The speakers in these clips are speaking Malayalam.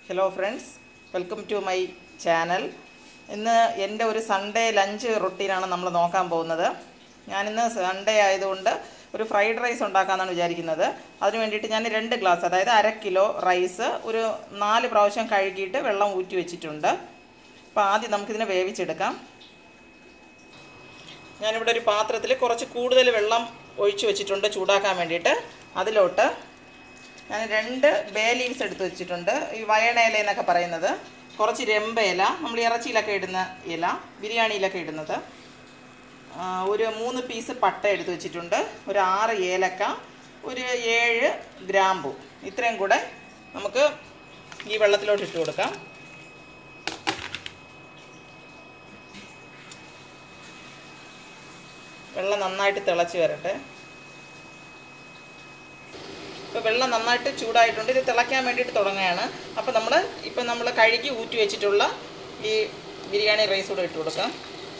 hello friends welcome to my channel ഇന്ന് എൻ്റെ ഒരു സൺഡേ ലഞ്ച് റൊട്ടീനാണ് നമ്മൾ നോക്കാൻ പോകുന്നത് ഞാനിന്ന് സൺഡേ ആയതുകൊണ്ട് ഒരു ഫ്രൈഡ് റൈസ് ഉണ്ടാക്കാമെന്നാണ് വിചാരിക്കുന്നത് അതിന് വേണ്ടിയിട്ട് ഞാൻ രണ്ട് ഗ്ലാസ് അതായത് അര കിലോ റൈസ് ഒരു നാല് പ്രാവശ്യം കഴുകിയിട്ട് വെള്ളം ഊറ്റി വെച്ചിട്ടുണ്ട് അപ്പോൾ ആദ്യം നമുക്കിതിനെ വേവിച്ചെടുക്കാം ഞാനിവിടെ ഒരു പാത്രത്തിൽ കുറച്ച് കൂടുതൽ വെള്ളം ഒഴിച്ചു വെച്ചിട്ടുണ്ട് ചൂടാക്കാൻ വേണ്ടിയിട്ട് അതിലോട്ട് ഞാൻ രണ്ട് ബേ ലീവ്സ് എടുത്ത് വെച്ചിട്ടുണ്ട് ഈ വയണയില എന്നൊക്കെ പറയുന്നത് കുറച്ച് രമ്പ ഇല നമ്മൾ ഇറച്ചിയിലൊക്കെ ഇടുന്ന ഇല ബിരിയാണിയിലൊക്കെ ഇടുന്നത് ആ, ഒരു മൂന്ന് പീസ് പട്ട എടുത്ത് വെച്ചിട്ടുണ്ട് ഒരു ആറ് ഏലക്ക ഒരു ഏഴ് ഗ്രാമ്പു ഇത്രയും കൂടെ നമുക്ക് ഈ വെള്ളത്തിലോട്ട് ഇട്ട് കൊടുക്കാം വെള്ളം നന്നായിട്ട് തിളച്ച് വരട്ടെ ഇപ്പോൾ വെള്ളം നന്നായിട്ട് ചൂടായിട്ടുണ്ട് ഇത് തിളയ്ക്കാൻ വേണ്ടിയിട്ട് തുടങ്ങുകയാണ് അപ്പോൾ നമ്മൾ ഇപ്പം നമ്മൾ കഴുകി ഊറ്റി വെച്ചിട്ടുള്ള ഈ ബിരിയാണി റൈസ് കൂടെ ഇട്ട് കൊടുക്കാം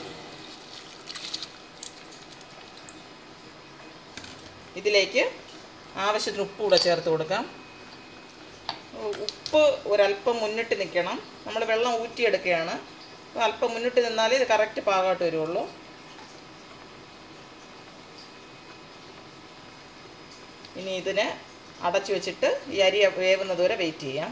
ഇതിലേക്ക് ആവശ്യത്തിന് ഉപ്പ് കൂടെ ചേർത്ത് കൊടുക്കാം ഉപ്പ് ഒരല്പം മുന്നിട്ട് നിൽക്കണം നമ്മൾ വെള്ളം ഊറ്റിയെടുക്കുകയാണ് അപ്പോൾ അല്പം മുന്നിട്ട് നിന്നാലേ ഇത് കറക്റ്റ് പാകമായിട്ട് വരുള്ളൂ ഇനി ഇതിനെ അടച്ചു വെച്ചിട്ട് ഈ അരി വേവുന്നത് വരെ വെയിറ്റ് ചെയ്യാം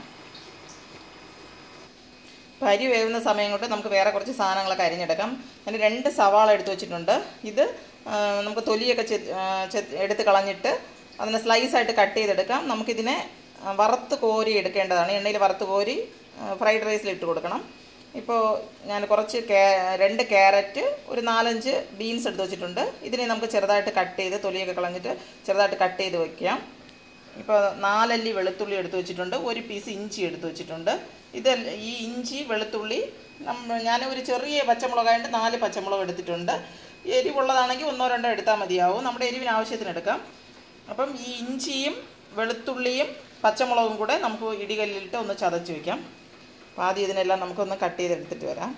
അപ്പോൾ അരി വേവുന്ന സമയം കൊണ്ട് നമുക്ക് വേറെ കുറച്ച് സാധനങ്ങളൊക്കെ അരിഞ്ഞെടുക്കാം അതിന് രണ്ട് സവാള എടുത്ത് വെച്ചിട്ടുണ്ട് ഇത് ആ, നമുക്ക് തൊലിയൊക്കെ ചെ- ആ, ചെ- എടുത്ത് കളഞ്ഞിട്ട് അതിനെ സ്ലൈസായിട്ട് കട്ട് ചെയ്തെടുക്കാം നമുക്കിതിനെ ആ, വറുത്ത് കോരി എടുക്കേണ്ടതാണ് എണ്ണയിൽ വറുത്ത് കോരി ഫ്രൈഡ് റൈസിൽ ഇട്ട് കൊടുക്കണം ഇപ്പോൾ ഞാൻ കുറച്ച് കേ രണ്ട് ക്യാരറ്റ് ഒരു നാലഞ്ച് ബീൻസ് എടുത്ത് വെച്ചിട്ടുണ്ട് ഇതിനെ നമുക്ക് ചെറുതായിട്ട് കട്ട് ചെയ്ത് തൊലിയൊക്കെ കളഞ്ഞിട്ട് ചെറുതായിട്ട് കട്ട് ചെയ്ത് വയ്ക്കാം ഇപ്പോൾ നാലല്ലി വെളുത്തുള്ളി എടുത്ത് വെച്ചിട്ടുണ്ട് ഒരു പീസ് ഇഞ്ചി എടുത്ത് വെച്ചിട്ടുണ്ട് ഇത് ഈ ഇഞ്ചി വെളുത്തുള്ളി നമ്മ ഞാൻ ഒരു ചെറിയ പച്ചമുളകായിട്ട് നാല് പച്ചമുളക് എടുത്തിട്ടുണ്ട് എരിവുള്ളതാണെങ്കിൽ ഒന്നോ രണ്ടോ എടുത്താൽ മതിയാവും നമ്മുടെ എരിവിന് ആവശ്യത്തിന് എടുക്കാം അപ്പം ഈ ഇഞ്ചിയും വെളുത്തുള്ളിയും പച്ചമുളകും കൂടെ നമുക്ക് ഇടികല്ലിലിട്ട് ഒന്ന് ചതച്ച് വയ്ക്കാം അപ്പോൾ ആദ്യം ഇതിനെല്ലാം നമുക്കൊന്ന് കട്ട് ചെയ്തെടുത്തിട്ട് വരാം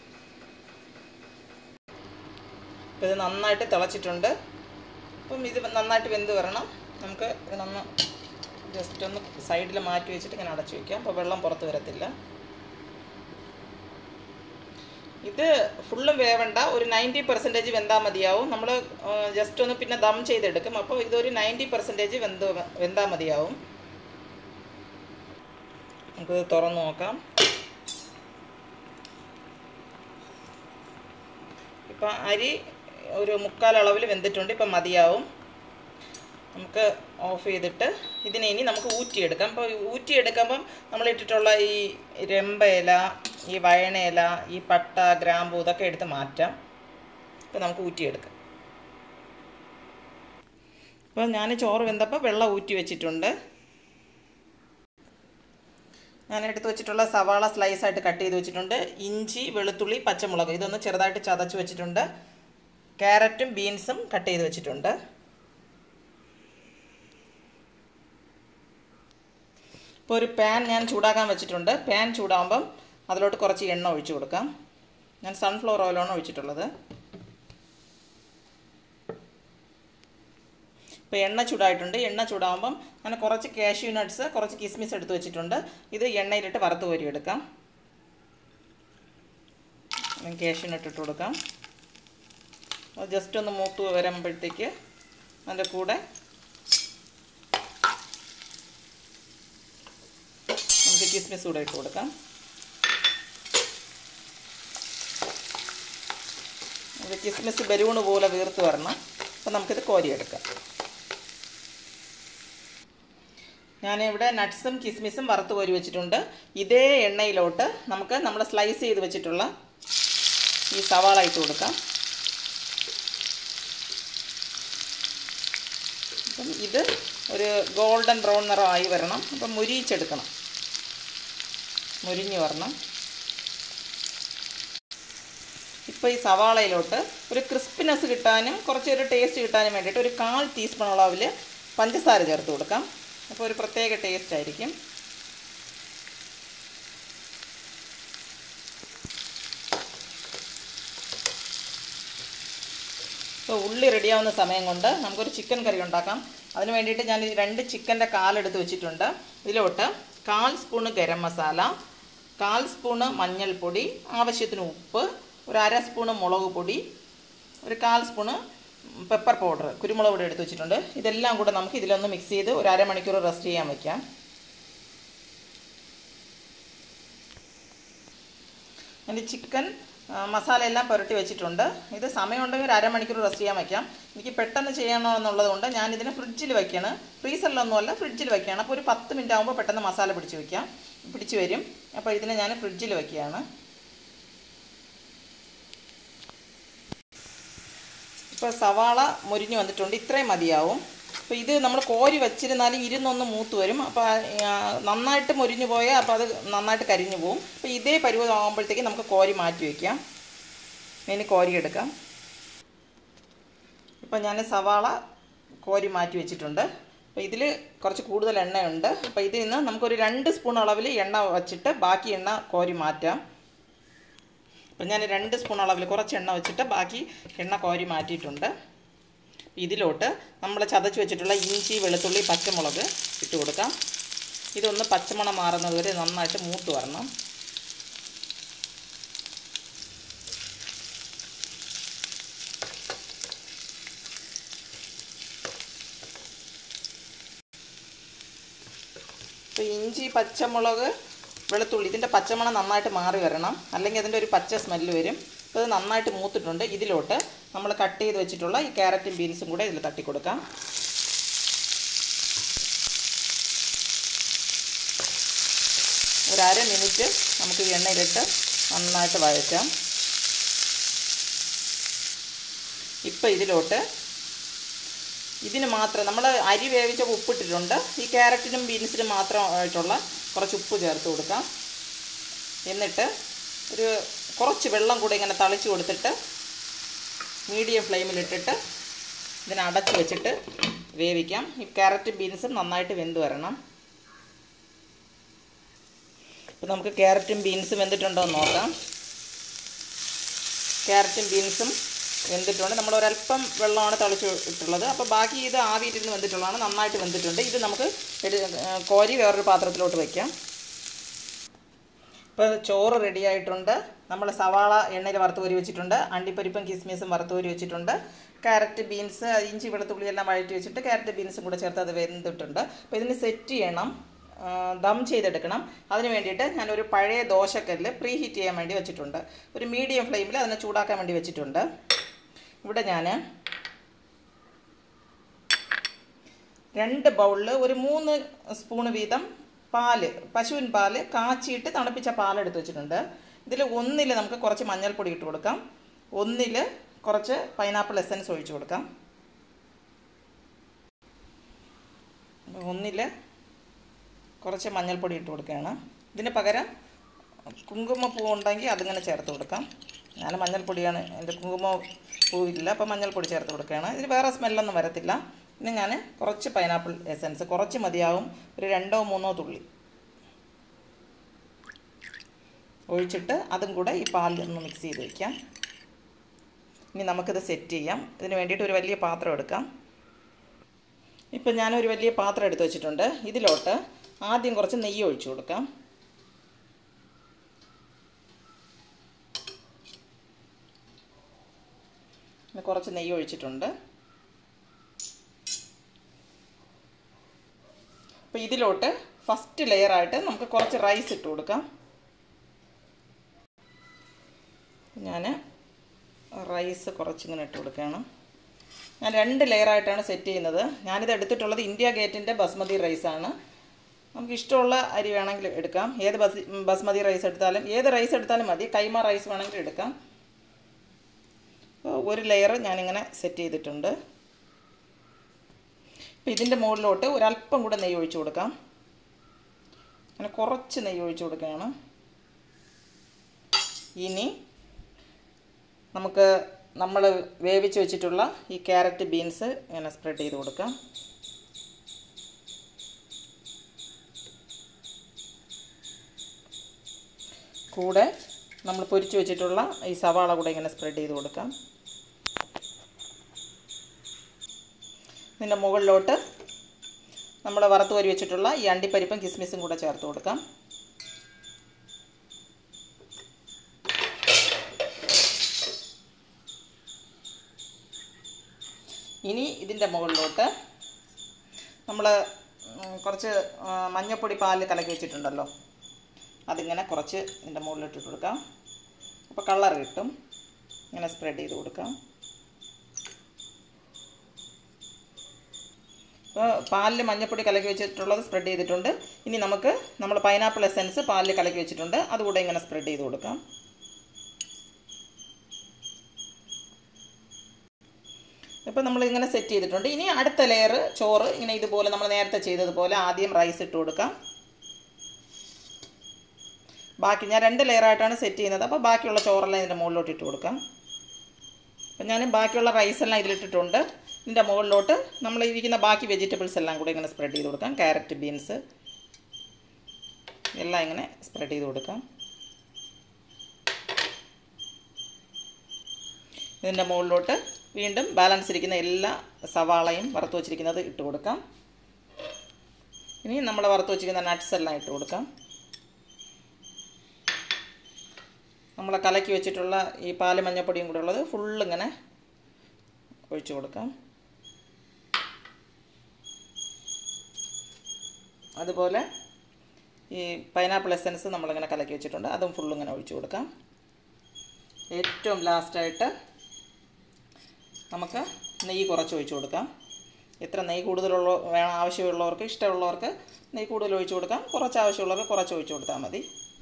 അപ്പോൾ ഇത് നന്നായിട്ട് തിളച്ചിട്ടുണ്ട് അപ്പം ഇത് നന്നായിട്ട് വെന്ത് വരണം നമുക്ക് ഇതൊന്ന് ജസ്റ്റ് ഒന്ന് സൈഡിൽ മാറ്റി വെച്ചിട്ട് ഇങ്ങനെ അടച്ചു വയ്ക്കാം അപ്പോൾ വെള്ളം പുറത്ത് വരത്തില്ല ഇത് ഫുള്ളും വേവണ്ട ഒരു നയൻറ്റി പെർസെൻറ്റേജ് വെന്താൽ മതിയാവും നമ്മൾ ജസ്റ്റ് ഒന്ന് പിന്നെ ദം ചെയ്തെടുക്കും അപ്പോൾ ഇതൊരു നയൻറ്റി പെർസെൻറ്റേജ് വെന്ത് വെന്താൽ മതിയാവും നമുക്കിത് തുറന്ന് നോക്കാം ഇപ്പം അരി ഒരു മുക്കാൽ അളവിൽ വെന്തിട്ടുണ്ട് ഇപ്പം മതിയാവും നമുക്ക് ഓഫ് ചെയ്തിട്ട് ഇതിനെ ഇനി നമുക്ക് ഊറ്റിയെടുക്കാം അപ്പോൾ ഊറ്റിയെടുക്കുമ്പം നമ്മൾ ഇട്ടിട്ടുള്ള ഈ രമ്പ ഇല ഈ വയണയില ഈ പട്ട ഗ്രാമ്പൂ ഇതൊക്കെ എടുത്ത് മാറ്റാം അപ്പോൾ നമുക്ക് ഊറ്റിയെടുക്കാം അപ്പോൾ ഞാൻ ചോറ് വെന്തപ്പോൾ വെള്ളം ഊറ്റി വെച്ചിട്ടുണ്ട് ഞാൻ എടുത്ത് വെച്ചിട്ടുള്ള സവാള സ്ലൈസ് ആയിട്ട് കട്ട് ചെയ്ത് വെച്ചിട്ടുണ്ട് ഇഞ്ചി വെളുത്തുള്ളി പച്ചമുളക് ഇതൊന്ന് ചെറുതായിട്ട് ചതച്ച് വെച്ചിട്ടുണ്ട് ക്യാരറ്റും ബീൻസും കട്ട് ചെയ്ത് വെച്ചിട്ടുണ്ട് ഇപ്പോൾ ഒരു പാൻ ഞാൻ ചൂടാക്കാൻ വെച്ചിട്ടുണ്ട് പാൻ ചൂടാകുമ്പം അതിലോട്ട് കുറച്ച് എണ്ണ ഒഴിച്ചു കൊടുക്കാം ഞാൻ സൺഫ്ലവർ ഓയിലാണ് ഒഴിച്ചിട്ടുള്ളത് ഇപ്പോൾ എണ്ണ ചൂടായിട്ടുണ്ട് എണ്ണ ചൂടാകുമ്പം ഞാൻ കുറച്ച് കാഷ്യൂ നട്ട്സ് കുറച്ച് കിസ്മിസ് എടുത്ത് വെച്ചിട്ടുണ്ട് ഇത് എണ്ണയിലിട്ട് വറുത്ത് കോരി എടുക്കാം കാഷ്യൂ നട്ട് ഇട്ട് കൊടുക്കാം ജസ്റ്റ് ഒന്ന് മൂത്ത് വരുമ്പോഴത്തേക്ക് അതിൻ്റെ കൂടെ നമുക്ക് കിസ്മിസ് കൂടെ ഇട്ട് കൊടുക്കാം ഇത് കിസ്മിസ് ബലൂണ് പോലെ വീർത്ത് വരണം അപ്പം നമുക്കിത് കോരിയെടുക്കാം ഞാനിവിടെ നട്ട്സും കിസ്മിസും വറുത്ത് കോരി വെച്ചിട്ടുണ്ട് ഇതേ എണ്ണയിലോട്ട് നമുക്ക് നമ്മൾ സ്ലൈസ് ചെയ്ത് വെച്ചിട്ടുള്ള ഈ സവാള ഇട്ട് കൊടുക്കാം അപ്പം ഇത് ഒരു ഗോൾഡൻ ബ്രൗൺ നിറമായി വരണം അപ്പം മുരിയിച്ചെടുക്കണം മുരിഞ്ഞ് വരണം ഇപ്പോൾ ഈ സവാളയിലോട്ട് ഒരു ക്രിസ്പിനെസ് കിട്ടാനും കുറച്ചൊരു ടേസ്റ്റ് കിട്ടാനും വേണ്ടിയിട്ട് ഒരു കാൽ ടീസ്പൂൺ അളവിൽ പഞ്ചസാര ചേർത്ത് കൊടുക്കാം അപ്പോൾ ഒരു പ്രത്യേക ടേസ്റ്റ് ആയിരിക്കും ഇപ്പോൾ ഉള്ളി റെഡിയാവുന്ന സമയം കൊണ്ട് നമുക്കൊരു ചിക്കൻ കറി ഉണ്ടാക്കാം അതിന് വേണ്ടിയിട്ട് ഞാൻ ഈ രണ്ട് ചിക്കൻ്റെ കാലെടുത്ത് വെച്ചിട്ടുണ്ട് ഇതിലോട്ട് കാൽ സ്പൂണ് ഗരം മസാല കാൽ സ്പൂണ് മഞ്ഞൾപ്പൊടി ആവശ്യത്തിന് ഉപ്പ് ഒരു അര സ്പൂണ് മുളക് പൊടി ഒരു കാൽ സ്പൂണ് പെപ്പർ പൗഡർ കുരുമുളക് പൊടി എടുത്ത് വെച്ചിട്ടുണ്ട് ഇതെല്ലാം കൂടെ നമുക്ക് ഇതിലൊന്ന് മിക്സ് ചെയ്ത് ഒരു അരമണിക്കൂർ റെസ്റ്റ് ചെയ്യാൻ വയ്ക്കാം എൻ്റെ ചിക്കൻ മസാല എല്ലാം പുരട്ടി വെച്ചിട്ടുണ്ട് ഇത് സമയമുണ്ടെങ്കിൽ ഒരു അരമണിക്കൂർ റെസ്റ്റ് ചെയ്യാൻ വയ്ക്കാം എനിക്ക് പെട്ടെന്ന് ചെയ്യണമെന്നുള്ളത് കൊണ്ട് ഞാൻ ഇതിനെ ഫ്രിഡ്ജിൽ വയ്ക്കണം ഫ്രീസറിലൊന്നുമല്ല ഫ്രിഡ്ജിൽ വയ്ക്കുകയാണ് അപ്പോൾ ഒരു പത്ത് മിനിറ്റ് ആകുമ്പോൾ പെട്ടെന്ന് മസാല പിടിച്ച് വയ്ക്കാം പിടിച്ച് വരും അപ്പോൾ ഇതിനെ ഞാൻ ഫ്രിഡ്ജിൽ വയ്ക്കുകയാണ് ഇപ്പോൾ സവാള മുരിഞ്ഞ് വന്നിട്ടുണ്ട് ഇത്രയും മതിയാവും അപ്പോൾ ഇത് നമ്മൾ കോരി വെച്ചിരുന്നാലും ഇരുന്നൊന്ന് മൂത്ത് വരും അപ്പോൾ ആ, നന്നായിട്ട് മുരിഞ്ഞു പോയാൽ അപ്പോൾ അത് നന്നായിട്ട് കരിഞ്ഞു പോകും അപ്പോൾ ഇതേ പരുവമാകുമ്പോഴത്തേക്ക് നമുക്ക് കോരി മാറ്റി വയ്ക്കാം ഇനി കോരി എടുക്കാം ഇപ്പോൾ ഞാൻ സവാള കോരി മാറ്റി വെച്ചിട്ടുണ്ട് അപ്പോൾ ഇതിൽ കുറച്ച് കൂടുതൽ എണ്ണയുണ്ട് അപ്പോൾ ഇതിൽ നിന്ന് നമുക്കൊരു രണ്ട് സ്പൂൺ അളവിൽ എണ്ണ വച്ചിട്ട് ബാക്കി എണ്ണ കോരി മാറ്റാം അപ്പം ഞാൻ രണ്ട് സ്പൂൺ അളവിൽ കുറച്ച് എണ്ണ വെച്ചിട്ട് ബാക്കി എണ്ണ കോരി മാറ്റിയിട്ടുണ്ട് ഇതിലോട്ട് നമ്മൾ ചതച്ച് വെച്ചിട്ടുള്ള ഇഞ്ചി വെളുത്തുള്ളി പച്ചമുളക് ഇട്ട് കൊടുക്കാം ഇതൊന്ന് പച്ചമണം മാറുന്നത് വരെ നന്നായിട്ട് മൂത്ത് വരണം ഇപ്പോൾ ഇഞ്ചി പച്ചമുളക് വെളുത്തുള്ളി ഇതിൻ്റെ പച്ചമണം നന്നായിട്ട് മാറി വരണം അല്ലെങ്കിൽ അതിൻ്റെ ഒരു പച്ച സ്മെല്ല് വരും അപ്പോൾ ഇത് നന്നായിട്ട് മൂത്തിട്ടുണ്ട് ഇതിലോട്ട് നമ്മൾ കട്ട് ചെയ്ത് വെച്ചിട്ടുള്ള ഈ ക്യാരറ്റും ബീൻസും കൂടെ ഇതിൽ തട്ടി കൊടുക്കാം ഒരു അര മിനിറ്റ് നമുക്ക് ഈ എണ്ണയിലിട്ട് നന്നായിട്ട് വഴറ്റാം ഇപ്പം ഇതിലോട്ട് ഇതിന് മാത്രം നമ്മൾ അരി വേവിച്ച ഉപ്പിട്ടിട്ടുണ്ട് ഈ ക്യാരറ്റിനും ബീൻസിനും മാത്രമായിട്ടുള്ള കുറച്ച് ഉപ്പ് ചേർത്ത് കൊടുക്കാം എന്നിട്ട് ഒരു കുറച്ച് വെള്ളം കൂടി ഇങ്ങനെ തളിച്ച് കൊടുത്തിട്ട് മീഡിയം ഫ്ലെയിമിലിട്ടിട്ട് ഇതിനെ അടച്ച് വെച്ചിട്ട് വേവിക്കാം ഈ ക്യാരറ്റും ബീൻസും നന്നായിട്ട് വെന്ത് വരണം ഇപ്പം നമുക്ക് ക്യാരറ്റും ബീൻസും വെന്തിട്ടുണ്ടോ എന്ന് നോക്കാം ക്യാരറ്റും ബീൻസും വെന്തിട്ടുണ്ട് നമ്മൾ ഒരല്പം വെള്ളമാണ് തളിച്ച് ഇട്ടുള്ളത് അപ്പോൾ ബാക്കി ഇത് ആവിയിട്ടിരുന്ന് വെന്തിട്ടുള്ളതാണ് നന്നായിട്ട് വെന്തിട്ടുണ്ട് ഇത് നമുക്ക് എടു കോരി വേറൊരു പാത്രത്തിലോട്ട് വയ്ക്കാം ഇപ്പോൾ ചോറ് റെഡി ആയിട്ടുണ്ട് നമ്മൾ സവാള എണ്ണയിൽ വറുത്ത് കോരി വെച്ചിട്ടുണ്ട് അണ്ടിപ്പരിപ്പും കിസ്മിസും വറുത്ത് കോരി വെച്ചിട്ടുണ്ട് ക്യാരറ്റ് ബീൻസ് ഇഞ്ചി വെളുത്തുള്ളി എല്ലാം വഴറ്റി വെച്ചിട്ട് ക്യാരറ്റ് ബീൻസും കൂടെ ചേർത്ത് അത് വെന്തിട്ടുണ്ട് അപ്പോൾ ഇതിന് സെറ്റ് ചെയ്യണം ആ, ദം ചെയ്തെടുക്കണം അതിന് വേണ്ടിയിട്ട് ഞാനൊരു പഴയ ദോശക്കല്ല് പ്രീ ഹീറ്റ് ചെയ്യാൻ വേണ്ടി വെച്ചിട്ടുണ്ട് ഒരു മീഡിയം ഫ്ലെയിമിൽ അതിനെ ചൂടാക്കാൻ വേണ്ടി വെച്ചിട്ടുണ്ട് ഇവിടെ ഞാൻ രണ്ട് ബൗളിൽ ഒരു മൂന്ന് സ്പൂണ് വീതം പാല് പശുവിൻ പാല് കാച്ചിയിട്ട് തണുപ്പിച്ച പാലെടുത്ത് വെച്ചിട്ടുണ്ട് ഇതിൽ ഒന്നിൽ നമുക്ക് കുറച്ച് മഞ്ഞൾപ്പൊടി ഇട്ട് കൊടുക്കാം ഒന്നിൽ കുറച്ച് പൈനാപ്പിൾ എസൻസ് ഒഴിച്ചു കൊടുക്കാം ഒന്നിൽ കുറച്ച് മഞ്ഞൾപ്പൊടി ഇട്ട് കൊടുക്കുകയാണ് ഇതിന് പകരം കുങ്കുമപ്പൂ ഉണ്ടെങ്കിൽ അതിങ്ങനെ ചേർത്ത് കൊടുക്കാം ഞാൻ മഞ്ഞൾപ്പൊടിയാണ് എൻ്റെ കുങ്കുമ പൂവില്ല അപ്പോൾ മഞ്ഞൾപ്പൊടി ചേർത്ത് കൊടുക്കുകയാണ് ഇതിന് വേറെ സ്മെല്ലൊന്നും വരത്തില്ല പിന്നെ ഞാൻ കുറച്ച് പൈനാപ്പിൾ എസൻസ് കുറച്ച് മതിയാവും ഒരു രണ്ടോ മൂന്നോ തുള്ളി ഒഴിച്ചിട്ട് അതും കൂടെ ഈ പാലിൽ ഒന്ന് മിക്സ് ചെയ്ത് വയ്ക്കാം ഇനി നമുക്കിത് സെറ്റ് ചെയ്യാം ഇതിന് വേണ്ടിയിട്ട് ഒരു വലിയ പാത്രം എടുക്കാം ഇപ്പം ഞാനൊരു വലിയ പാത്രം എടുത്ത് വെച്ചിട്ടുണ്ട് ഇതിലോട്ട് ആദ്യം കുറച്ച് നെയ്യ് ഒഴിച്ചു കൊടുക്കാം പിന്നെ കുറച്ച് നെയ്യ് ഒഴിച്ചിട്ടുണ്ട് അപ്പോൾ ഇതിലോട്ട് ഫസ്റ്റ് ലെയറായിട്ട് നമുക്ക് കുറച്ച് റൈസ് ഇട്ട് കൊടുക്കാം ഞാൻ റൈസ് കുറച്ചിങ്ങനെ ഇട്ട് കൊടുക്കുകയാണ് ഞാൻ രണ്ട് ലെയറായിട്ടാണ് സെറ്റ് ചെയ്യുന്നത് ഞാനിത് എടുത്തിട്ടുള്ളത് ഇന്ത്യ ഗേറ്റിൻ്റെ ബസ്മതി റൈസാണ് നമുക്ക് ഇഷ്ടമുള്ള അരി വേണമെങ്കിൽ എടുക്കാം ഏത് ബസ് ബസ്മതി റൈസ് എടുത്താലും ഏത് റൈസ് എടുത്താലും മതി കൈമ റൈസ് വേണമെങ്കിൽ എടുക്കാം അപ്പോൾ ഒരു ലെയർ ഞാനിങ്ങനെ സെറ്റ് ചെയ്തിട്ടുണ്ട് അപ്പോൾ ഇതിൻ്റെ മുകളിലോട്ട് ഒരല്പം കൂടെ നെയ്യ് ഒഴിച്ചു കൊടുക്കാം അങ്ങനെ കുറച്ച് നെയ്യ് ഒഴിച്ചു കൊടുക്കുകയാണ് ഇനി നമുക്ക് നമ്മൾ വേവിച്ച് വെച്ചിട്ടുള്ള ഈ ക്യാരറ്റ് ബീൻസ് ഇങ്ങനെ സ്പ്രെഡ് ചെയ്ത് കൊടുക്കാം കൂടെ നമ്മൾ പൊരിച്ച് വെച്ചിട്ടുള്ള ഈ സവാള കൂടെ ഇങ്ങനെ സ്പ്രെഡ് ചെയ്ത് കൊടുക്കാം ഇതിൻ്റെ മുകളിലോട്ട് നമ്മൾ വറുത്ത് വരി വെച്ചിട്ടുള്ള ഈ അണ്ടിപ്പരിപ്പും കിസ്മിസും കൂടെ ചേർത്ത് കൊടുക്കാം ഇനി ഇതിൻ്റെ മുകളിലോട്ട് നമ്മൾ കുറച്ച് ആ, മഞ്ഞപ്പൊടി പാല് കലക്കി വെച്ചിട്ടുണ്ടല്ലോ അതിങ്ങനെ കുറച്ച് ഇതിൻ്റെ മുകളിലിട്ട് കൊടുക്കാം അപ്പോൾ കളർ കിട്ടും ഇങ്ങനെ സ്പ്രെഡ് ചെയ്ത് കൊടുക്കാം അപ്പോൾ പാലിൽ മഞ്ഞപ്പൊടി കലക്കി വെച്ചിട്ടുള്ളത് സ്പ്രെഡ് ചെയ്തിട്ടുണ്ട് ഇനി നമുക്ക് നമ്മൾ പൈനാപ്പിൾ എസൻസ് പാലിൽ കലക്കി വെച്ചിട്ടുണ്ട് അതുകൂടെ ഇങ്ങനെ സ്പ്രെഡ് ചെയ്ത് കൊടുക്കാം ഇപ്പോൾ നമ്മൾ ഇങ്ങനെ സെറ്റ് ചെയ്തിട്ടുണ്ട് ഇനി അടുത്ത ലെയർ ചോറ് ഇങ്ങനെ ഇതുപോലെ നമ്മൾ നേരത്തെ ചെയ്തതുപോലെ ആദ്യം റൈസ് ഇട്ട് കൊടുക്കാം ബാക്കി ഞാൻ രണ്ട് ലെയറായിട്ടാണ് സെറ്റ് ചെയ്യുന്നത് അപ്പോൾ ബാക്കിയുള്ള ചോറെല്ലാം ഇതിൻ്റെ മുകളിലോട്ട് ഇട്ട് കൊടുക്കാം അപ്പം ഞാൻ ബാക്കിയുള്ള റൈസ് എല്ലാം ഇതിലിട്ടിട്ടുണ്ട് ഇതിൻ്റെ മുകളിലോട്ട് നമ്മൾ ഇരിക്കുന്ന ബാക്കി വെജിറ്റബിൾസ് എല്ലാം കൂടെ ഇങ്ങനെ സ്പ്രെഡ് ചെയ്ത് കൊടുക്കാം ക്യാരറ്റ് ബീൻസ് എല്ലാം ഇങ്ങനെ സ്പ്രെഡ് ചെയ്ത് കൊടുക്കാം ഇതിൻ്റെ മുകളിലോട്ട് വീണ്ടും ബാലൻസ് ഇരിക്കുന്ന എല്ലാ സവാളയും വറുത്ത് വച്ചിരിക്കുന്നത് ഇട്ട് കൊടുക്കാം ഇനി നമ്മൾ വറുത്ത് വച്ചിരിക്കുന്ന നട്ട്സ് എല്ലാം ഇട്ട് കൊടുക്കാം നമ്മൾ കലക്കി വെച്ചിട്ടുള്ള ഈ പാല് മഞ്ഞപ്പൊടിയും കൂടെ ഉള്ളത് ഫുള്ള് ഇങ്ങനെ ഒഴിച്ചു കൊടുക്കാം അതുപോലെ ഈ പൈനാപ്പിൾ എസൻസ് നമ്മളിങ്ങനെ കലക്കി വെച്ചിട്ടുണ്ട് അതും ഫുള്ളും ഇങ്ങനെ ഒഴിച്ചു കൊടുക്കാം ഏറ്റവും ലാസ്റ്റായിട്ട് നമുക്ക് നെയ്യ് കുറച്ച് ഒഴിച്ചു കൊടുക്കാം എത്ര നെയ്യ് കൂടുതലുള്ള വേണം ആവശ്യമുള്ളവർക്ക് ഇഷ്ടമുള്ളവർക്ക് നെയ്യ് കൂടുതൽ ഒഴിച്ചു കൊടുക്കാം കുറച്ച് ആവശ്യമുള്ളവർക്ക് കുറച്ച് ഒഴിച്ചു കൊടുത്താൽ മതി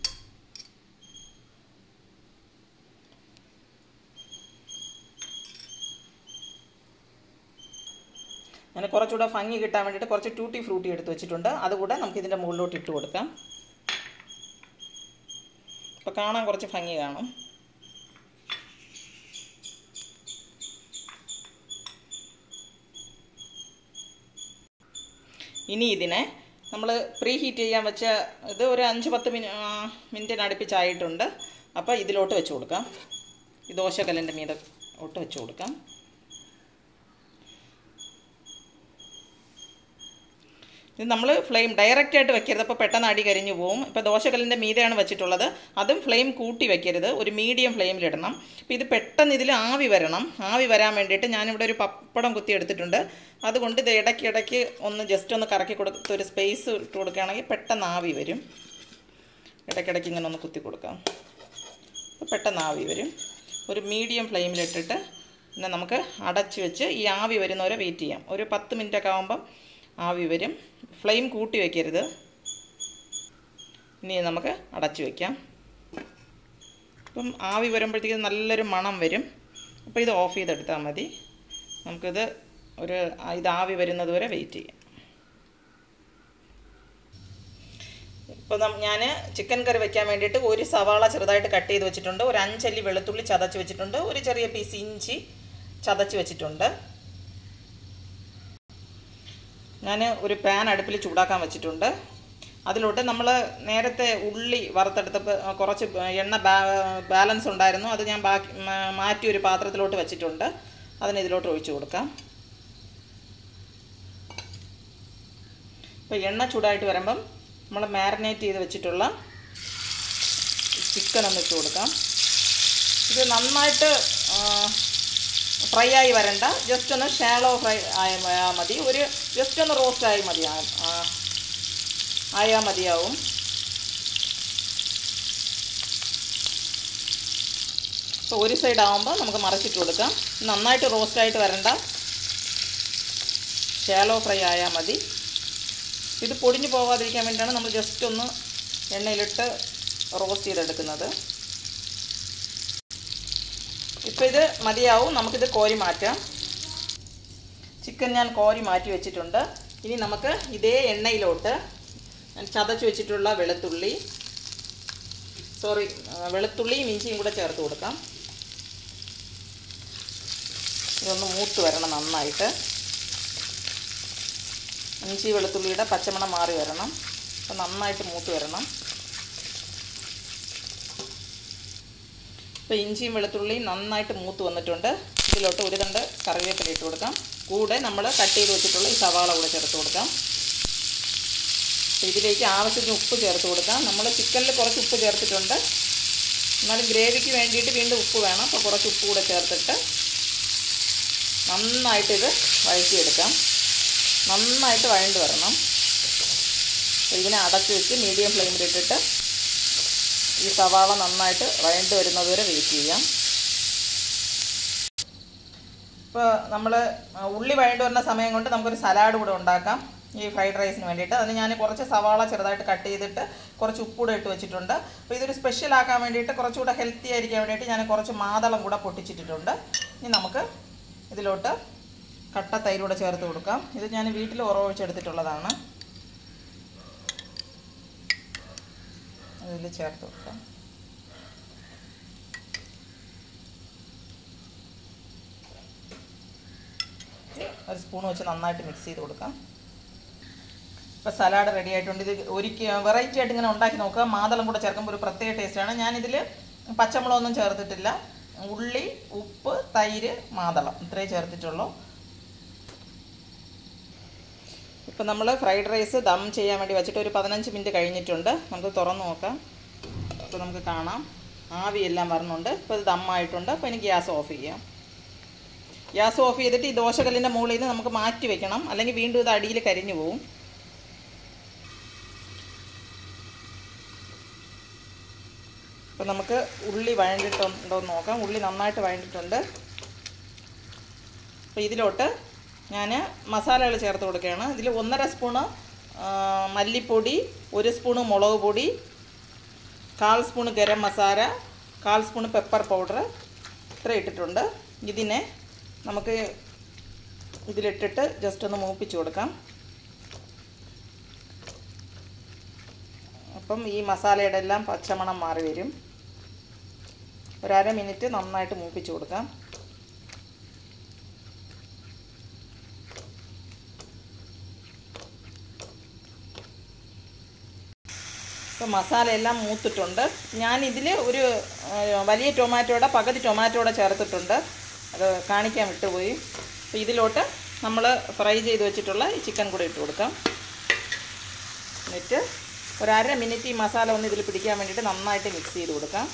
ഞാൻ കുറച്ചുകൂടെ ഭംഗി കിട്ടാൻ വേണ്ടിയിട്ട് കുറച്ച് ടൂട്ടി ഫ്രൂട്ടി എടുത്ത് വെച്ചിട്ടുണ്ട് അതുകൂടെ നമുക്ക് ഇതിൻ്റെ മുകളിലോട്ട് ഇട്ട് കൊടുക്കാം അപ്പോൾ കാണാൻ കുറച്ച് ഭംഗി കാണും ഇനി ഇതിനെ നമ്മൾ പ്രീ ഹീറ്റ് ചെയ്യാൻ വെച്ച ഇത് ഒരു അഞ്ച് പത്ത് മിനി മിനിറ്റിന് അടുപ്പിച്ചായിട്ടുണ്ട് അപ്പോൾ ഇതിലോട്ട് വെച്ച് കൊടുക്കാം ഈ ദോശക്കല്ലിൻ്റെ മീതെ ഒട്ട് വെച്ച് കൊടുക്കാം ഇത് നമ്മൾ ഫ്ലെയിം ഡയറക്റ്റ് ആയിട്ട് വെക്കരുത് അപ്പോൾ പെട്ടെന്ന് അടി കരിഞ്ഞു പോകും ഇപ്പോൾ ദോശക്കല്ലിൻ്റെ മീതെയാണ് വെച്ചിട്ടുള്ളത് അതും ഫ്ലെയിം കൂട്ടി വെക്കരുത് ഒരു മീഡിയം ഫ്ലെയിമിലിടണം അപ്പോൾ ഇത് പെട്ടെന്ന് ഇതിൽ ആവി വരണം ആവി വരാൻ വേണ്ടിയിട്ട് ഞാനിവിടെ ഒരു പപ്പടം കുത്തി എടുത്തിട്ടുണ്ട് അതുകൊണ്ട് ഇത് ഇടയ്ക്ക് ഇടയ്ക്ക് ഒന്ന് ജസ്റ്റ് ഒന്ന് കറക്കി കൊടുത്ത് ഒരു സ്പേസ് ഇട്ട് കൊടുക്കുകയാണെങ്കിൽ പെട്ടെന്ന് ആവി വരും ഇടയ്ക്കിടയ്ക്ക് ഇങ്ങനെ ഒന്ന് കുത്തി കൊടുക്കാം അപ്പോൾ പെട്ടെന്ന് ആവി വരും ഒരു മീഡിയം ഫ്ലെയിമിലിട്ടിട്ട് പിന്നെ നമുക്ക് അടച്ച് വെച്ച് ഈ ആവി വരുന്നവരെ വെയിറ്റ് ചെയ്യാം ഒരു പത്ത് മിനിറ്റൊക്കെ ആകുമ്പം ആവി വരും ഫ്ലെയിം കൂട്ടി വയ്ക്കരുത് ഇനി നമുക്ക് അടച്ചു വയ്ക്കാം ഇപ്പം ആവി വരുമ്പോഴത്തേക്കും നല്ലൊരു മണം വരും അപ്പോൾ ഇത് ഓഫ് ചെയ്തെടുത്താൽ മതി നമുക്കിത് ഒരു ഇത് ആവി വരുന്നത് വരെ വെയിറ്റ് ചെയ്യാം ഇപ്പോൾ ഞാൻ ചിക്കൻ കറി വെക്കാൻ വേണ്ടിയിട്ട് ഒരു സവാള ചെറുതായിട്ട് കട്ട് ചെയ്ത് വെച്ചിട്ടുണ്ട് ഒരു അഞ്ചല്ലി വെളുത്തുള്ളി ചതച്ച് വെച്ചിട്ടുണ്ട് ഒരു ചെറിയ പീസ് ഇഞ്ചി ചതച്ച് വെച്ചിട്ടുണ്ട് ഞാൻ ഒരു പാൻ അടുപ്പിൽ ചൂടാക്കാൻ വെച്ചിട്ടുണ്ട് അതിലോട്ട് നമ്മൾ നേരത്തെ ഉള്ളി വറുത്തെടുത്തപ്പോൾ കുറച്ച് എണ്ണ ബാലൻസ് ഉണ്ടായിരുന്നു അത് ഞാൻ ബാക്കി മാറ്റി ഒരു പാത്രത്തിലോട്ട് വെച്ചിട്ടുണ്ട് അതിന് ഇതിലോട്ട് ഒഴിച്ചു കൊടുക്കാം ഇപ്പോൾ എണ്ണ ചൂടായിട്ട് വരുമ്പം നമ്മൾ മാരിനേറ്റ് ചെയ്ത് വെച്ചിട്ടുള്ള ചിക്കൻ ഒന്ന് ഇട്ട് കൊടുക്കാം ഇത് നന്നായിട്ട് ഫ്രൈ ആയി വരണ്ട ജസ്റ്റ് ഒന്ന് ഷാലോ ഫ്രൈ ആയാൽ മതി ഒരു ജസ്റ്റ് ഒന്ന് റോസ്റ്റ് ആയി മതി ആയാൽ മതിയാവും അപ്പോൾ ഒരു സൈഡ് ആകുമ്പോൾ നമുക്ക് മറച്ചിട്ട് കൊടുക്കാം നന്നായിട്ട് റോസ്റ്റ് ആയിട്ട് വരണ്ട ഷാലോ ഫ്രൈ ആയാൽ മതി ഇത് പൊടിഞ്ഞു പോകാതിരിക്കാൻ വേണ്ടിയാണ് നമ്മൾ ജസ്റ്റ് ഒന്ന് എണ്ണയിലിട്ട് റോസ്റ്റ് ചെയ്തെടുക്കുന്നത് ഇപ്പോൾ ഇത് മതിയാവും നമുക്കിത് കോരി മാറ്റാം ചിക്കൻ ഞാൻ കോരി മാറ്റി വെച്ചിട്ടുണ്ട് ഇനി നമുക്ക് ഇതേ എണ്ണയിലോട്ട് ചതച്ച് വെച്ചിട്ടുള്ള വെളുത്തുള്ളി സോറി വെളുത്തുള്ളിയും ഇഞ്ചിയും കൂടെ ചേർത്ത് കൊടുക്കാം ഇതൊന്ന് മൂത്ത് വരണം നന്നായിട്ട് ഇഞ്ചി വെളുത്തുള്ളിയുടെ പച്ചമണം മാറി വരണം അപ്പോൾ നന്നായിട്ട് മൂത്ത് വരണം ഇപ്പോൾ ഇഞ്ചിയും വെളുത്തുള്ളിയും നന്നായിട്ട് മൂത്ത് വന്നിട്ടുണ്ട് ഇതിലോട്ട് ഒരു തണ്ട് കറിവേപ്പില ഇട്ട് കൊടുക്കാം കൂടെ നമ്മൾ കട്ട് ചെയ്ത് വെച്ചിട്ടുള്ള ഈ സവാള കൂടെ ചേർത്ത് കൊടുക്കാം അപ്പോൾ ഇതിലേക്ക് ആവശ്യത്തിന് ഉപ്പ് ചേർത്ത് കൊടുക്കാം നമ്മൾ ചിക്കനിൽ കുറച്ച് ഉപ്പ് ചേർത്തിട്ടുണ്ട് എന്നാലും ഗ്രേവിക്ക് വേണ്ടിയിട്ട് വീണ്ടും ഉപ്പ് വേണം അപ്പോൾ കുറച്ച് ഉപ്പ് കൂടെ ചേർത്തിട്ട് നന്നായിട്ട് ഇത് വഴറ്റിയെടുക്കാം നന്നായിട്ട് വഴണ്ട് വരണം അപ്പോൾ ഇതിനെ അടച്ച് വെച്ച് മീഡിയം ഫ്ലെയിമിലിട്ടിട്ട് ഈ സവാള നന്നായിട്ട് വഴണ്ട് വരുന്നത് വരെ വെയിറ്റ് ചെയ്യാം ഇപ്പോൾ നമ്മൾ ഉള്ളി വഴണ്ട് വരുന്ന സമയം കൊണ്ട് നമുക്കൊരു സലാഡ് കൂടെ ഉണ്ടാക്കാം ഈ ഫ്രൈഡ് റൈസിന് വേണ്ടിയിട്ട് അതിന് ഞാൻ കുറച്ച് സവാള ചെറുതായിട്ട് കട്ട് ചെയ്തിട്ട് കുറച്ച് ഉപ്പൂടെ ഇട്ട് വെച്ചിട്ടുണ്ട് അപ്പോൾ ഇതൊരു സ്പെഷ്യൽ ആക്കാൻ വേണ്ടിയിട്ട് കുറച്ചുകൂടെ ഹെൽത്തി ആയിരിക്കാൻ വേണ്ടിയിട്ട് ഞാൻ കുറച്ച് മാതളം കൂടെ പൊട്ടിച്ചിട്ടിട്ടുണ്ട് ഇനി നമുക്ക് ഇതിലോട്ട് കട്ട തൈരൂടെ ചേർത്ത് കൊടുക്കാം ഇത് ഞാൻ വീട്ടിൽ ഉറവൊഴിച്ചെടുത്തിട്ടുള്ളതാണ് അതിൽ ചേർത്ത് കൊടുക്കാം ഒരു സ്പൂൺ വെച്ച് നന്നായിട്ട് മിക്സ് ചെയ്ത് കൊടുക്കാം ഇപ്പോൾ സലാഡ് റെഡി ആയിട്ടുണ്ട് ഇത് ഒരിക്കൽ വെറൈറ്റി ആയിട്ട് ഇങ്ങനെ ഉണ്ടാക്കി നോക്കുക മാതളം കൂടെ ചേർക്കുമ്പോൾ ഒരു പ്രത്യേക ടേസ്റ്റാണ് ഞാനിതിൽ പച്ചമുളകൊന്നും ചേർത്തിട്ടില്ല ഉള്ളി ഉപ്പ് തൈര് മാതളം ഇത്രയേ ചേർത്തിട്ടുള്ളൂ ഇപ്പം നമ്മൾ ഫ്രൈഡ് റൈസ് ദം ചെയ്യാൻ വേണ്ടി വെച്ചിട്ട് ഒരു പതിനഞ്ച് മിനിറ്റ് കഴിഞ്ഞിട്ടുണ്ട് നമുക്ക് തുറന്ന് നോക്കാം അപ്പോൾ നമുക്ക് കാണാം ആവിയെല്ലാം വരുന്നുണ്ട് ഇപ്പോൾ ഇത് ദമ്മായിട്ടുണ്ട് അപ്പോൾ ഇനി ഗ്യാസ് ഓഫ് ചെയ്യാം ഗ്യാസ് ഓഫ് ചെയ്തിട്ട് ഈ ദോശകല്ലിൻ്റെ മുകളിൽ നിന്ന് നമുക്ക് മാറ്റി വെക്കണം അല്ലെങ്കിൽ വീണ്ടും ഇത് അടിയിൽ കരിഞ്ഞു പോകും അപ്പോൾ നമുക്ക് ഉള്ളി വഴണ്ടിട്ടുണ്ടോ എന്ന് നോക്കാം ഉള്ളി നന്നായിട്ട് വഴണ്ടിട്ടുണ്ട് അപ്പോൾ ഇതിലോട്ട് ഞാൻ മസാലകൾ ചേർത്ത് കൊടുക്കുകയാണ് ഇതിൽ ഒന്നര സ്പൂണ് ആ, മല്ലിപ്പൊടി ഒരു സ്പൂണ് മുളക് പൊടി കാൽ സ്പൂണ് ഗരം മസാല കാൽ സ്പൂണ് പെപ്പർ പൗഡർ ഇത്ര ഇട്ടിട്ടുണ്ട് ഇതിനെ നമുക്ക് ഇതിലിട്ടിട്ട് ജസ്റ്റ് ഒന്ന് മൂപ്പിച്ച് കൊടുക്കാം അപ്പം ഈ മസാലയുടെ എല്ലാം പച്ചമണം മാറി വരും ഒരര മിനിറ്റ് നന്നായിട്ട് മൂപ്പിച്ച് കൊടുക്കാം ഇപ്പോൾ മസാല എല്ലാം മൂത്തിട്ടുണ്ട് ഞാൻ ഇതിൽ ഒരു ആ, വലിയ ടൊമാറ്റോയുടെ പകുതി ടൊമാറ്റോയുടെ ചേർത്തിട്ടുണ്ട് അത് കാണിക്കാൻ വിട്ടുപോയി അപ്പോൾ ഇതിലോട്ട് നമ്മൾ ഫ്രൈ ചെയ്ത് വെച്ചിട്ടുള്ള ഈ ചിക്കൻ കൂടെ ഇട്ട് കൊടുക്കാം എന്നിട്ട് ഒരു അര മിനിറ്റ് ഈ മസാല ഒന്ന് ഇതിൽ പിടിക്കാൻ വേണ്ടിയിട്ട് നന്നായിട്ട് മിക്സ് ചെയ്ത് കൊടുക്കാം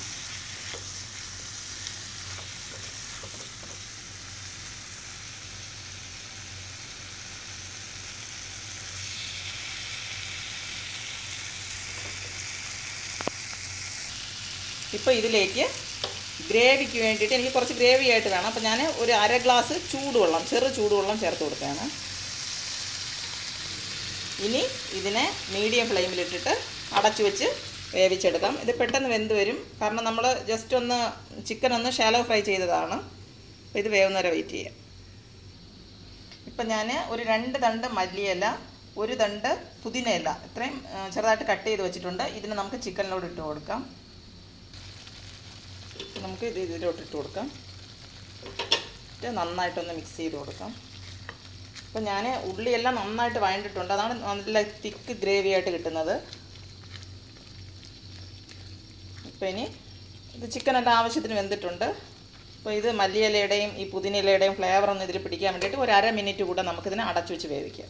ഇപ്പോൾ ഇതിലേക്ക് ഗ്രേവിക്ക് വേണ്ടിയിട്ട് എനിക്ക് കുറച്ച് ഗ്രേവി ആയിട്ട് വേണം അപ്പോൾ ഞാൻ ഒരു അര ഗ്ലാസ് ചൂടുവെള്ളം ചെറു ചൂടുവെള്ളം ചേർത്ത് കൊടുക്കുകയാണ് ഇനി ഇതിനെ മീഡിയം ഫ്ലെയിമിലിട്ടിട്ട് അടച്ചു വെച്ച് വേവിച്ചെടുക്കാം ഇത് പെട്ടെന്ന് വെന്ത് വരും കാരണം നമ്മൾ ജസ്റ്റ് ഒന്ന് ചിക്കൻ ഒന്ന് ഷാലോ ഫ്രൈ ചെയ്തതാണ് അപ്പോൾ ഇത് വേവുന്നവരെ വെയിറ്റ് ചെയ്യാം ഇപ്പം ഞാൻ ഒരു രണ്ട് തണ്ട് മല്ലിയില ഒരു തണ്ട് പുതിനയില ഇത്രയും ആ, ചെറുതായിട്ട് കട്ട് ചെയ്ത് വെച്ചിട്ടുണ്ട് ഇതിന് നമുക്ക് ചിക്കനിലോട്ട് ഇട്ട് കൊടുക്കാം നമുക്ക് ഇത് ഇതിലോട്ട് ഇട്ട് കൊടുക്കാം ഇത് നന്നായിട്ടൊന്ന് മിക്സ് ചെയ്ത് കൊടുക്കാം അപ്പോൾ ഞാൻ ഉള്ളിയെല്ലാം നന്നായിട്ട് വഴണ്ടിട്ടുണ്ട് അതാണ് നല്ല തിക്ക് ഗ്രേവി ആയിട്ട് കിട്ടുന്നത് ഇപ്പോൾ ഇനി ഇത് ചിക്കനെല്ലാം ആവശ്യത്തിന് വെന്തിട്ടുണ്ട് അപ്പോൾ ഇത് മല്ലിയിലയുടെയും ഈ പുതിനയിലയുടെയും ഫ്ലേവർ ഒന്ന് ഇതിൽ പിടിക്കാൻ വേണ്ടിയിട്ട് ഒരു അര മിനിറ്റ് കൂടെ നമുക്കിതിനെ അടച്ചു വെച്ച് വേവിക്കാം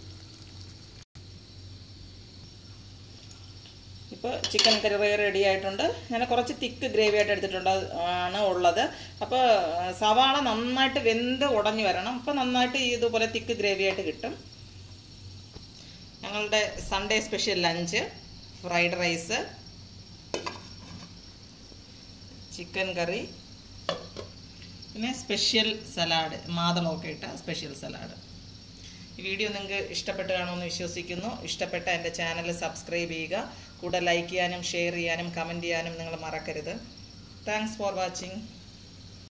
ഇപ്പോൾ ചിക്കൻ കറി റെഡി ആയിട്ടുണ്ട് ഞാൻ കുറച്ച് തിക്ക് ഗ്രേവി ആയിട്ട് എടുത്തിട്ടുണ്ട് അത് ആണ് ഉള്ളത് അപ്പോൾ സവാള നന്നായിട്ട് വെന്ത് ഉടഞ്ഞു വരണം അപ്പോൾ നന്നായിട്ട് ഇതുപോലെ തിക്ക് ഗ്രേവി ആയിട്ട് കിട്ടും ഞങ്ങളുടെ Sunday special lunch fried rice chicken curry പിന്നെ സ്പെഷ്യൽ സലാഡ് മാതളമൊക്കെ ഇട്ട സ്പെഷ്യൽ സലാഡ് ഈ വീഡിയോ നിങ്ങൾക്ക് ഇഷ്ടപ്പെട്ട് കാണുമെന്ന് വിശ്വസിക്കുന്നു ഇഷ്ടപ്പെട്ട എൻ്റെ ചാനൽ സബ്സ്ക്രൈബ് ചെയ്യുക കൂടെ ലൈക്ക് ചെയ്യാനും ഷെയർ ചെയ്യാനും കമൻറ്റ് ചെയ്യാനും നിങ്ങൾ മറക്കരുത് താങ്ക്സ് ഫോർ വാച്ചിങ്